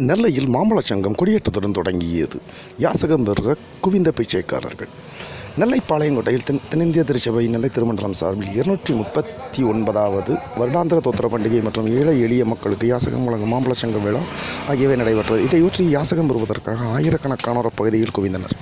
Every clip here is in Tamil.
நெல்லையில் மாம்பழச் சங்கம் கொடியேற்றத்துடன் தொடங்கியது யாசகம் பெருக குவிந்த பிச்சைக்காரர்கள் நெல்லை பாளையங்கோட்டையில் தென் தென்னிந்திய திருச்சபை நெல்லை திருமண்டலம் சார்பில் இருநூற்றி முப்பத்தி ஒன்பதாவது வருடாந்திர தோத்திர பண்டிகை மற்றும் ஏழை எளிய மக்களுக்கு யாசகம் வழங்கும் மாம்பழச் சங்க விழா ஆகியவை நடைபெற்றது இதையொற்றி யாசகம் பெறுவதற்காக ஆயிரக்கணக்கானோர் அப்பகுதியில் குவிந்தனர்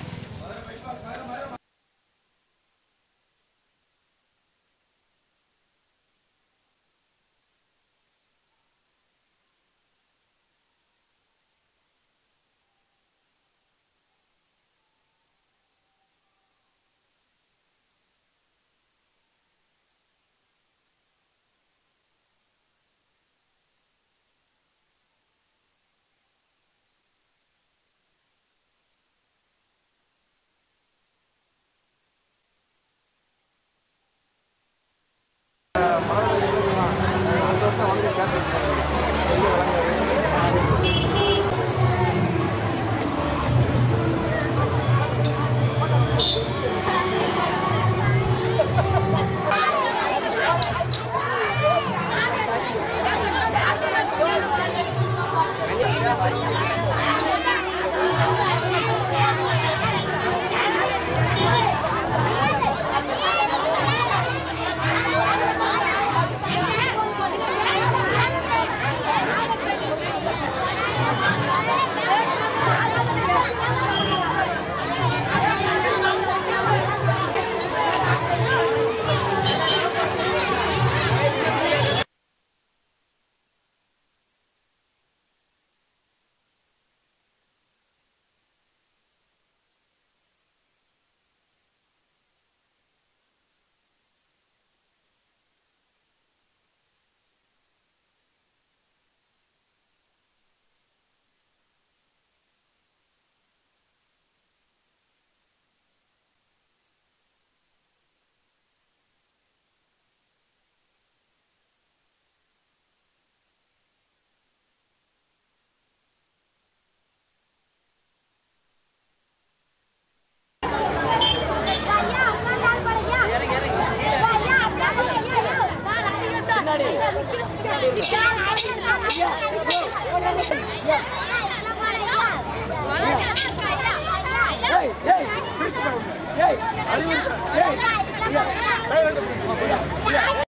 ஏய் ஏய்